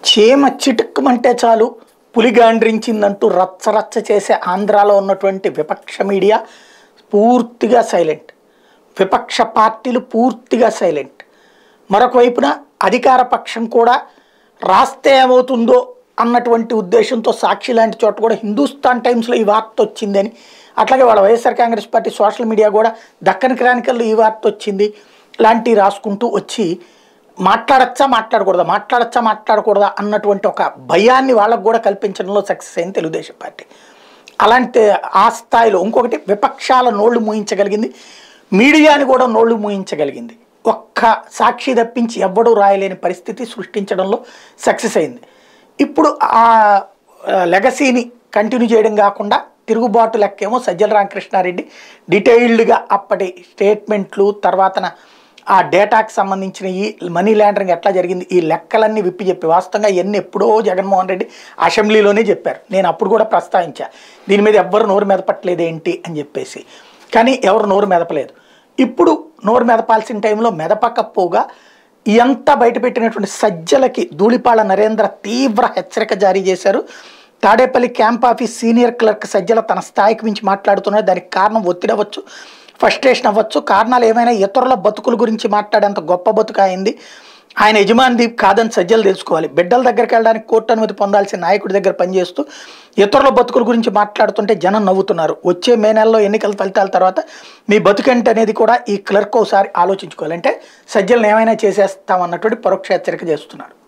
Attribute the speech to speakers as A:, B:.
A: చీమ చిటుక్కుమంటే చాలు పులి గాండ్రించిందంటూ రచ్చ రచ్చ చేసే ఆంధ్రాలో ఉన్నటువంటి విపక్ష మీడియా పూర్తిగా సైలెంట్ విపక్ష పార్టీలు పూర్తిగా సైలెంట్ మరొక వైపున అధికార పక్షం కూడా రాస్తే ఏమవుతుందో అన్నటువంటి ఉద్దేశంతో సాక్షి లాంటి చోట కూడా హిందుస్థాన్ టైమ్స్లో ఈ వార్త వచ్చిందని అట్లాగే వాళ్ళ YSR Congress party social media కూడా దక్కన్ క్రానికల్లో ఈ వార్త వచ్చింది లాంటివి రాసుకుంటూ వచ్చి మాట్లాడచ్చా మాట్లాడకూడదా మాట్లాడచ్చా మాట్లాడకూడదా అన్నటువంటి ఒక భయాన్ని వాళ్ళకు కూడా కల్పించడంలో సక్సెస్ అయింది తెలుగుదేశం పార్టీ అలాంటి ఆ స్థాయిలో ఇంకొకటి విపక్షాల నోళ్లు మూయించగలిగింది మీడియాని కూడా నోళ్లు మూయించగలిగింది ఒక్క సాక్షి తప్పించి ఎవ్వడూ రాయలేని పరిస్థితి సృష్టించడంలో సక్సెస్ అయింది ఇప్పుడు ఆ లెగసీని కంటిన్యూ చేయడం కాకుండా తిరుగుబాటు లెక్కేమో సజ్జల రామకృష్ణారెడ్డి డీటెయిల్డ్గా అప్పటి స్టేట్మెంట్లు తర్వాతన ఆ డేటాకి సంబంధించిన ఈ మనీ లాండరింగ్ ఎట్లా జరిగింది ఈ లెక్కలన్నీ విప్పి చెప్పి వాస్తవంగా ఇవన్నీ ఎప్పుడో జగన్మోహన్ రెడ్డి అసెంబ్లీలోనే చెప్పారు నేను అప్పుడు కూడా ప్రస్తావించా దీని మీద ఎవ్వరు నోరు మెదపట్లేదు ఏంటి అని చెప్పేసి కానీ ఎవరు నోరు మెదపలేదు ఇప్పుడు నోరు మెదపాల్సిన టైంలో మెదపకపోగా ఎంత బయటపెట్టినటువంటి సజ్జలకి ధూళిపాళ నరేంద్ర తీవ్ర హెచ్చరిక జారీ చేశారు Tadepalli camp office senior clerk Sajjala తన స్థాయికి మించి మాట్లాడుతున్నారు దానికి కారణం ఒత్తిడి అవ్వచ్చు ఫ్రస్ట్రేషన్ అవ్వచ్చు కారణాలు ఏమైనా ఇతరుల బతుకుల గురించి మాట్లాడేంత గొప్ప బతుకు అయింది ఆయన యజమానిది కాదని సజ్జలు తెలుసుకోవాలి బిడ్డల దగ్గరికి వెళ్ళడానికి కోర్టు అనుమతి పొందాల్సిన నాయకుడి దగ్గర పనిచేస్తూ ఇతరుల బతుకుల గురించి మాట్లాడుతుంటే జనం నవ్వుతున్నారు వచ్చే మే నెలలో ఎన్నికల ఫలితాల తర్వాత మీ బతుకంటే అనేది కూడా ఈ క్లర్క్ ఒకసారి ఆలోచించుకోవాలి అంటే సజ్జలను ఏమైనా చేసేస్తామన్నటువంటి పరోక్ష హెచ్చరిక చేస్తున్నారు